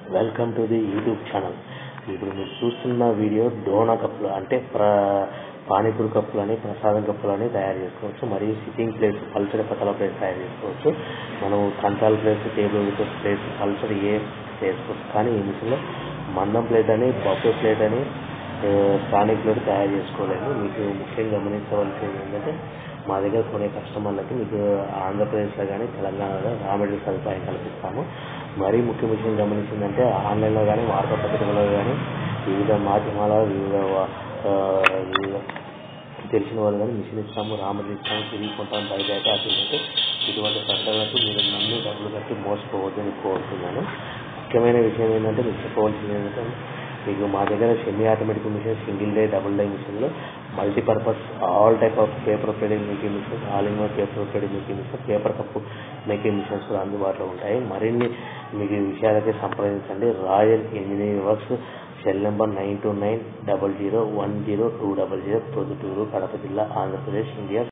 welcome to the YouTube channel ఇప్పుడు మీరు చూస్తున్న వీడియో డోనా కప్పులు అంటే ప్ర పానీపూరి కప్పులు అని ప్రసాదం కప్పులు అని తయారు చేసుకోవచ్చు మరియు సిట్టింగ్ ప్లేస్ పల్చడి పతల ప్లేస్ తయారు చేసుకోవచ్చు మనం కంచాల ప్లేస్ టేబుల్ ప్లేస్ పల్చడి ఏ చేసుకోవచ్చు కానీ ఈ మిషన్లో మందం ప్లేట్ అని బఫే ప్లేట్ అని స్థానిక్ ప్లేట్ తయారు చేసుకోలేము మీకు ముఖ్యంగా గమనించవలసింది ఏంటంటే మా దగ్గర కొనే కస్టమర్లకి మీకు ఆంధ్రప్రదేశ్లో కానీ తెలంగాణలో రా మెటీరియల్ సదుపాయం కల్పిస్తాము మరీ ముఖ్య విషయం గమనించిందంటే ఆన్లైన్లో కానీ వార్తాపత్రికలో కానీ వివిధ మాధ్యమాల వివిధ ఆ, వివిధ తెలిసిన వాళ్ళు కానీ మిషన్ ఇస్తాము రా మెటీరియల్ ఇస్తాము తిరిగి కొంటాము బయట అయితే అటువంటి ఇటువంటి ప్రకటనలకు మీరు నన్ను డబ్బులు కట్టి మోసపోవద్దని కోరుతున్నాను ముఖ్యమైన విషయం ఏంటంటే మీకు చెప్పవలసింది ఏంటంటే మీకు మా దగ్గర semi automatic machine single die double die మిషన్లో multipurpose all type of paper plate making machines all in one paper plate making machine paper cup making machines కూడా అందుబాటులో ఉంటాయి మరిన్ని మీకు ఈ విషయాలకి సంప్రదించండి royal engineering works cell number nine two nine double zero one zero two double zero Proddatur Kadapa జిల్లా Andhra Pradesh India